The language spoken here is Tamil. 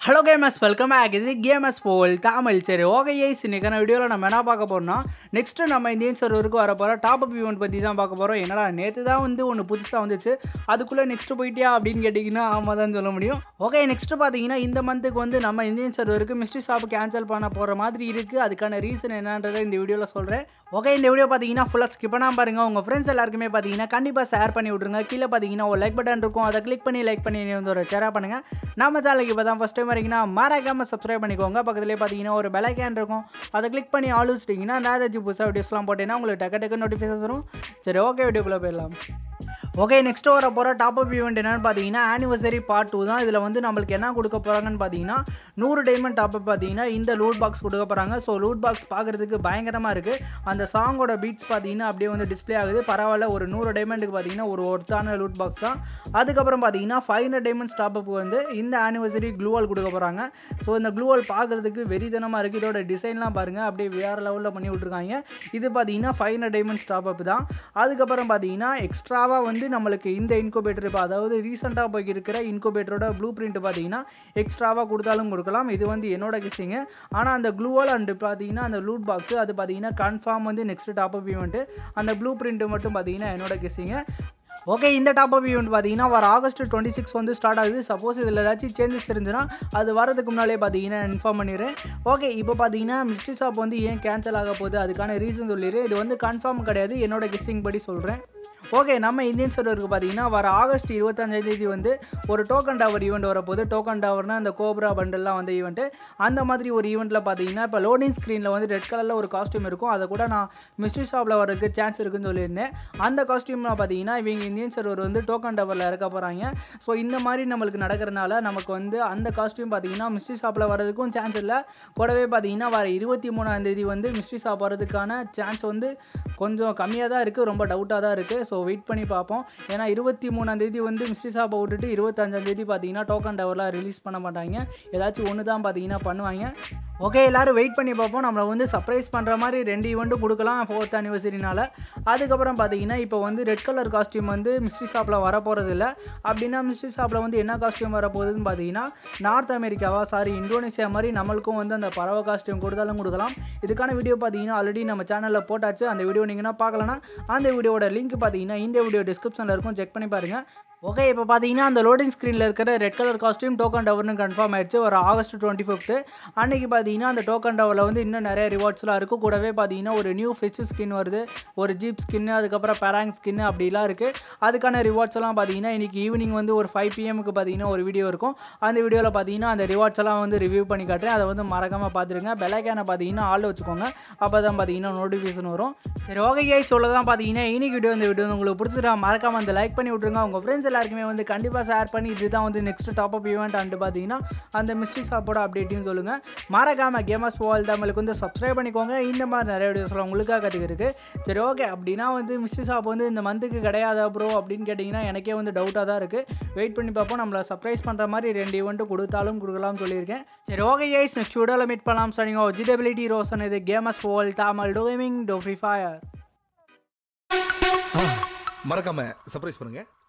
ஹலோ கேமஸ் வெல்கம் பேக் இது கேமஸ் போல் தமிழ் சரி ஓகே ஐஸ் இன்னைக்கான வீடியோவில் நம்ம என்ன பார்க்க போறோம்னா நெக்ஸ்ட்டு நம்ம இந்தியன் சர்வருக்கு வர போகிற டாப் அப் ஈவெண்ட் பற்றி தான் பார்க்க போகிறோம் என்னடா நேற்று தான் வந்து ஒன்று புதுசாக வந்துச்சு அதுக்குள்ளே நெக்ஸ்ட்டு போயிட்டியா அப்படின்னு கேட்டிங்கன்னா ஆமாம் தான் சொல்ல முடியும் ஓகே நெக்ஸ்ட்டு பார்த்தீங்கன்னா இந்த மந்த்துக்கு வந்து நம்ம இந்தியன் சர்வருக்கு மிஸ்ட்ரி ஷாப் கேன்சல் பண்ண போகிற மாதிரி இருக்குது அதுக்கான ரீசன் என்னன்றதை இந்த வீடியோவில் சொல்கிறேன் ஓகே இந்த வீடியோ பார்த்தீங்கன்னா ஃபுல்லாக ஸ்கிப் பண்ணாமல் பாருங்கள் உங்கள் ஃப்ரெண்ட்ஸ் எல்லாருக்குமே பார்த்தீங்கன்னா கண்டிப்பாக ஷேர் பண்ணி விட்ருங்க கீழே பார்த்தீங்கன்னா ஒரு லைக் பட்டன் இருக்கும் அதை கிளிக் பண்ணி லைக் பண்ணி நீ வந்து ஒரு ஷேர் பண்ணுங்கள் நம்ம சேனலுக்கு இப்போ தான் ஃபஸ்ட் டைம் வரீங்கன்னா மறக்காமல் சப்ஸ்கிரைப் பண்ணிக்கோங்க பக்கத்துலேயே பார்த்தீங்கன்னா ஒரு பெலைக்கேன் இருக்கும் அதை கிளிக் பண்ணி ஆல் வச்சிட்டிங்கன்னா நான் ஏதாச்சும் புதுசாக வீடியோஸ்லாம் போட்டேன்னா உங்களுக்கு டக்கு டக்கு நோட்டிஃபிகேஷன் வரும் சரி ஓகே வீடியோக்குள்ளே போயிடலாம் ஓகே நெக்ஸ்ட் வர போகிற டாப் அப் ஈவெண்ட் என்னன்னு பார்த்தீங்கன்னா ஆனிவர்சரி பார்ட் டூ தான் இதில் வந்து நம்மளுக்கு என்ன கொடுக்க போகிறாங்கன்னு பார்த்தீங்கன்னா நூறு டைமண்ட் டாப் அப் பார்த்தீங்கன்னா இந்த லூட் பாக்ஸ் கொடுக்க போகிறாங்க ஸோ லூட் பாக்ஸ் பார்க்குறதுக்கு பயங்கரமாக இருக்குது அந்த சாங்கோட பீட்ஸ் பார்த்தீங்கன்னா அப்படியே வந்து டிஸ்ப்ளே ஆகுது பரவாயில்ல ஒரு நூறு டைமண்டுக்கு பார்த்தீங்கன்னா ஒரு ஒர்த்தான லூட் பாக்ஸ் தான் அதுக்கப்புறம் பார்த்தீங்கன்னா five hundred diamonds top up வந்து இந்த ஆனிவர்சரி க்ளூவால் கொடுக்க போகிறாங்க ஸோ இந்த க்ளூவால் பார்க்குறதுக்கு வெறித்தனமாக இருக்குது இதோட டிசைன்லாம் பாருங்கள் அப்படியே வேறு லெவலில் பண்ணி விட்ருக்காங்க இது பார்த்தீங்கன்னா five hundred diamonds top up தான் அதுக்கப்புறம் பார்த்தீங்கன்னா எக்ஸ்ட்ராவாக வந்து நம்மளுக்கு இந்த இன்குபேட்டர் இப்போ அதாவது ரீசெண்டாக போய் இருக்கிற இன்குபேட்டரோட ப்ளூ பிரிண்ட் பார்த்தீங்கன்னா எக்ஸ்ட்ராவாக கொடுத்தாலும் கொடுக்கலாம் இது வந்து என்னோட கிசிங்க ஆனால் அந்த க்ளூவால் அண்டு பார்த்தீங்கன்னா அந்த லூட் பாக்ஸ் அது பார்த்தீங்கன்னா கன்ஃபார்ம் வந்து நெக்ஸ்ட் டாப் அப் ஈவெண்ட்டு அந்த ப்ளூ பிரிண்ட் மட்டும் பார்த்தீங்கன்னா என்னோட கிசிங்க ஓகே இந்த டாப் அப் ஈவெண்ட் பார்த்தீங்கன்னா வர ஆகஸ்ட் டுவெண்ட்டி சிக்ஸ் வந்து ஸ்டார்ட் ஆகுது சப்போஸ் இதில் ஏதாச்சும் சேஞ்சஸ் இருந்துச்சுன்னா அது வரதுக்கு முன்னாலே பார்த்தீங்கன்னா இன்ஃபார்ம் பண்ணிடுறேன் ஓகே இப்போ பார்த்தீங்கன்னா மிஸ்ட்ரி ஷாப் வந்து ஏன் கேன்சல் ஆக போகுது அதுக்கான ரீசன் சொல்லிடுறேன் இது வந்து கன்ஃபார்ம் கிடையாது என்னோட கெஸ்ஸிங் படி சொல்கிறேன் ஓகே நம்ம இந்தியன் சர்வருக்கு பார்த்தீங்கன்னா வர ஆகஸ்ட் இருபத்தஞ்சாம் தேதி வந்து ஒரு டோக்கன் டவர் ஈவெண்ட் வரப்போகுது டோக்கன் டவர்னா அந்த கோப்ரா பண்டல்லாம் வந்த ஈவெண்ட்டு அந்த மாதிரி ஒரு ஈவெண்ட்டில் பார்த்தீங்கன்னா இப்போ லோடிங் ஸ்க்ரீனில் வந்து ரெட் கலரில் ஒரு காஸ்டியூம் இருக்கும் அதை கூட நான் மிஸ்ட்ரி ஷாப்பில் வரதுக்கு சான்ஸ் இருக்குன்னு சொல்லியிருந்தேன் அந்த காஸ்டியூமில் பார்த்தீங்கன்னா இவங்க இந்தியன் சர்வர் வந்து டோக்கன் டவரில் இறக்க போகிறாங்க ஸோ இந்த மாதிரி நம்மளுக்கு நடக்கிறனால நமக்கு வந்து அந்த காஸ்டியூம் பார்த்தீங்கன்னா மிஸ்ட்ரி ஷாப்பில் வரதுக்கும் சான்ஸ் இல்லை கூடவே பார்த்தீங்கன்னா வர இருபத்தி மூணாம் தேதி வந்து மிஸ்ட்ரி ஷாப் வரதுக்கான சான்ஸ் வந்து கொஞ்சம் கம்மியாக தான் இருக்குது ரொம்ப டவுட்டாக தான் இருக்குது ஸோ வெயிட் பண்ணி பார்ப்போம் ஏன்னா இருபத்தி மூணாம் தேதி வந்து மிஸ்ட்ரி ஷாப்பை விட்டுட்டு இருபத்தஞ்சாம் தேதி பார்த்தீங்கன்னா டோக்கன் டவர்லாம் ரிலீஸ் பண்ண மாட்டாங்க ஏதாச்சும் ஒன்று தான் பார்த்தீங்கன்னா பண்ணுவாங்க ஓகே எல்லோரும் வெயிட் பண்ணி பார்ப்போம் நம்மளை வந்து சர்ப்ரைஸ் பண்ணுற மாதிரி ரெண்டு ஈவெண்ட்டும் கொடுக்கலாம் ஃபோர்த் அனிவர்சரினால அதுக்கப்புறம் பார்த்தீங்கன்னா இப்போ வந்து ரெட் கலர் காஸ்டியூம் வந்து மிஸ்ட்ரி ஷாப்பில் வர போகிறது இல்லை அப்படின்னா மிஸ்ட்ரி ஷாப்பில் வந்து என்ன காஸ்டியூம் வர போகுதுன்னு பார்த்தீங்கன்னா நார்த் அமெரிக்காவா சாரி இந்தோனேஷியா மாதிரி நம்மளுக்கும் வந்து அந்த பறவை காஸ்டியூம் கொடுத்தாலும் கொடுக்கலாம் இதுக்கான வீடியோ பார்த்தீங்கன்னா ஆல்ரெடி நம்ம சேனலில் போட்டாச்சு அந்த வீடியோ நீங்கன்னா பார்க்கலன்னா அந்த வீடியோட லிங்க் பார்த்தீங்கன்னா இந்த வீடியோ டிஸ்கிரிப்ஷனில் இருக்கும் செக் பண்ணி பாருங்கள் ஓகே இப்போ பார்த்தீங்கன்னா அந்த லோடிங் ஸ்க்ரீனில் இருக்கிற ரெட் கலர் காஸ்டியூம் டோக்கன் டவர்னு கன்ஃபார்ம் ஆயிடுச்சு ஒரு ஆகஸ்ட் டுவெண்ட்டி ஃபிஃப்த்து அன்றைக்கி பார்த்தீங்கன்னா அந்த டோக்கன் டவரில் வந்து இன்னும் நிறைய ரிவார்ட்ஸ்லாம் இருக்கும் கூடவே பார்த்தீங்கன்னா ஒரு நியூ ஃபிஷ் ஸ்கின் வருது ஒரு ஜீப் ஸ்கின்னு அதுக்கப்புறம் பேராங் ஸ்கின்னு அப்படிலாம் இருக்குது அதுக்கான ரிவார்ட்ஸ் எல்லாம் பார்த்தீங்கன்னா இன்றைக்கி ஈவினிங் வந்து ஒரு ஃபைவ் பிஎம்க்கு பார்த்தீங்கன்னா ஒரு வீடியோ இருக்கும் அந்த வீடியோவில் பார்த்தீங்கன்னா அந்த ரிவார்ட்ஸ் எல்லாம் வந்து ரிவ்யூ பண்ணி காட்டுறேன் அதை வந்து மறக்காமல் பார்த்துருங்க பெலைக்கான பார்த்தீங்கன்னா ஆள் வச்சுக்கோங்க அப்போ தான் பார்த்தீங்கன்னா நோட்டிஃபிகேஷன் வரும் சரி ஓகே கே சொல்ல தான் பார்த்தீங்கன்னா இன்னைக்கு வீடியோ இந்த வீடியோ உங்களுக்கு பிடிச்சிட்டா மறக்காமல் அந்த லைக் பண்ணி விட்ருங்க உங்கள் ஃப்ரெண்ட்ஸ் எல்லாருக்குமே வந்து கண்டிப்பாக ஷேர் பண்ணி இதுதான் வந்து next top up event and பார்த்தீங்கன்னா அந்த மிஸ்ட்ரி ஷாப்போட அப்டேட்டையும் சொல்லுங்கள் மறக்காமல் கேமஸ் போல் தமிழுக்கு வந்து சப்ஸ்கிரைப் பண்ணிக்கோங்க இந்த மாதிரி நிறைய வீடியோஸ்லாம் உங்களுக்காக கற்றுக்கிருக்கு சரி ஓகே அப்படின்னா வந்து மிஸ்ட்ரி ஷாப் வந்து இந்த மந்த்துக்கு கிடையாதா ப்ரோ அப்படின்னு கேட்டிங்கன்னா எனக்கே வந்து டவுட்டாக தான் இருக்குது வெயிட் பண்ணி பார்ப்போம் நம்மளை சர்ப்ரைஸ் பண்ணுற மாதிரி ரெண்டு ஈவெண்ட்டு கொடுத்தாலும் கொடுக்கலாம்னு சொல்லியிருக்கேன் சரி ஓகே ஐஸ் நெக்ஸ்ட் வீடியோவில் மீட் பண்ணலாம் சரிங்க ஜிடபிலிட்டி ரோசன் இது கேமஸ் போல் தாமல் டோமிங் டோ ஃப்ரீ ஃபயர் மறக்காம சர்ப்ரைஸ் பண்ணுங்க